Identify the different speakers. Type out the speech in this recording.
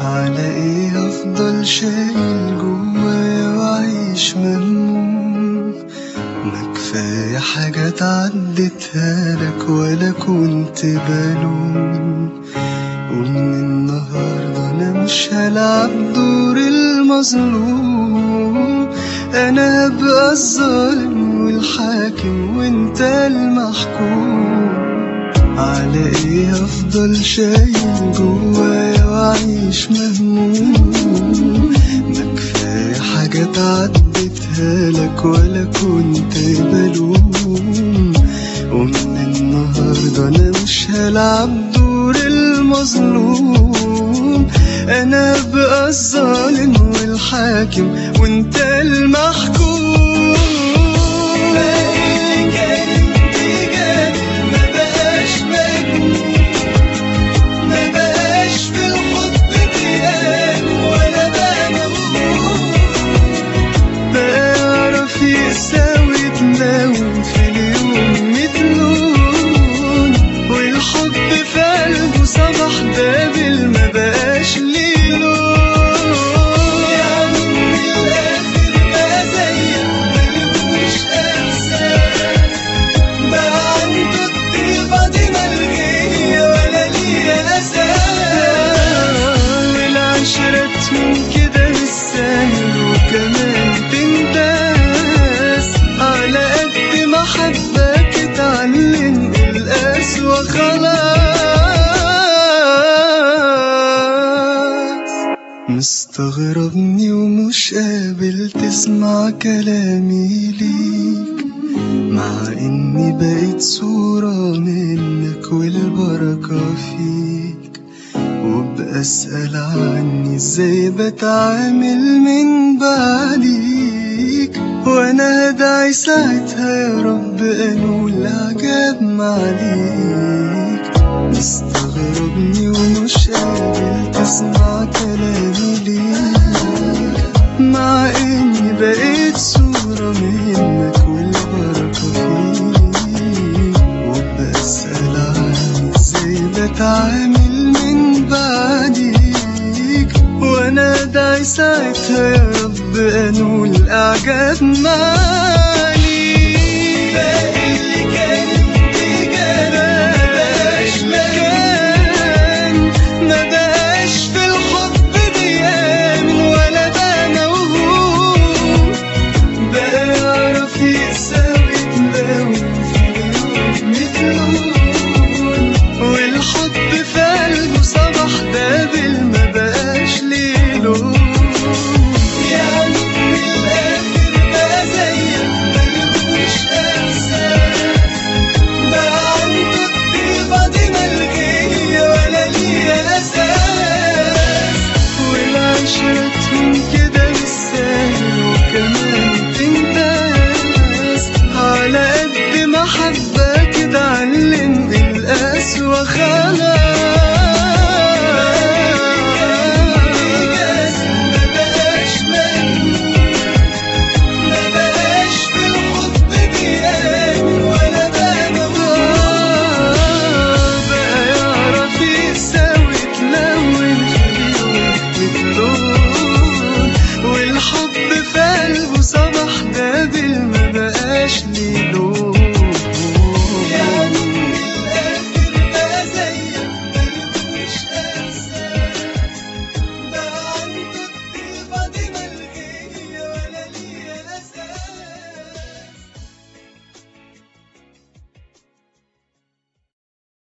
Speaker 1: على ايه افضل شايل جوايا واعيش مهموم ما كفاية حاجات عديتها لك ولا كنت بلوم ومن النهاردة انا مش هلعب دور المظلوم انا هبقى الظالم والحاكم وانت المحكوم على ايه افضل شايل جوايا واعيش مهموم ما كفايه حاجات عديتها لك ولا كنت بلوم ومن النهارده انا مش هلعب دور المظلوم انا ابقى الظالم والحاكم وانت المحكوم اللي كان انتجاب ما بقاش مجنون ما بقاش في الحب ديان ولا بقى موهوم بقى يعرف يساوي تناوم في اليوم متنون والحب في قلبه صبح دابل ما بقاش ليه لون يعني من الاخر ما زيك ملهوش احساس بقى عنده الطيبة دي ملغية ولا ليها أساس والعشرة تهون كده بالسهل وكمان تنداس على قد ما حبك اتعلم القسوة خلاص مستغربني ومش قابل تسمع كلامي ليك مع اني بقيت صورة منك والبركة فيك وبأسأل عني ازاي بتعامل من بعديك وانا هدعي ساعتها يا رب انول عجب معليك مستغربني ومش قابل تسمع كلامي ليك مع اني بقيت صورة منك والبركة فيك وبسأل عني ازاي بتعامل من بعديك وانا داعي ساعتها يا رب انول اعجاب مالي باقي اللي كان انتجاب مبقاش مكان مبقاش في الحب ديان ولا بقى موهوم بقى يعرف يساوي تلاوم في اليوم متلون والحب في قلبه صبح دابل ما بقاش ليه لون يعني من الآخر بقى زيك ملهوش إحساس بقى عنده الطيبة دي ملغية ولا ليها أساس والعشرة تهون كده بالسهل وكمان تنداس على قد ما حبك اتعلم القسوة خلاص